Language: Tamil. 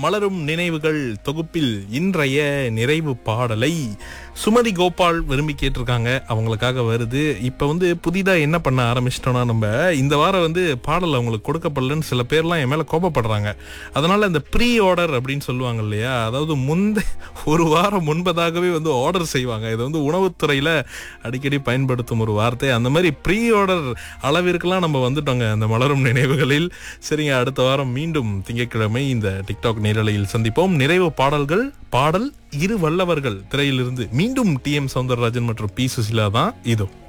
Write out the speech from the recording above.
மலரும் நினைவுகள் தொகுப்பில் இன்றைய நிறைவு பாடலை சுமதி கோபால் விரும்பி கேட்டிருக்காங்க அவங்களுக்காக வருது இப்ப வந்து புதிதா என்ன பண்ண ஆரம்பிச்சிட்டோம்னா நம்ம இந்த வாரம் வந்து பாடல் அவங்களுக்கு கொடுக்கப்படலன்னு சில பேர்லாம் என் மேல கோபப்படுறாங்க அதனால இந்த ப்ரீ ஆர்டர் அப்படின்னு சொல்லுவாங்க இல்லையா அதாவது முந்தை ஒரு வாரம் முன்பதாகவே வந்து ஆர்டர் செய்வாங்க இதை வந்து உணவுத்துறையில அடிக்கடி பயன்படுத்தும் ஒரு வார்த்தை அந்த மாதிரி ப்ரீ ஆர்டர் அளவிற்கெல்லாம் நம்ம வந்துட்டோங்க அந்த மலரும் நினைவுகளில் சரிங்க அடுத்த வாரம் மீண்டும் திங்கட்கிழமை இந்த டிக்டாக் நேரலையில் சந்திப்போம் நிறைவு பாடல்கள் பாடல் இரு வல்லவர்கள் திரையிலிருந்து மீண்டும் டி எம் சவுந்தரராஜன் மற்றும் பி சுசிலா தான் இதோ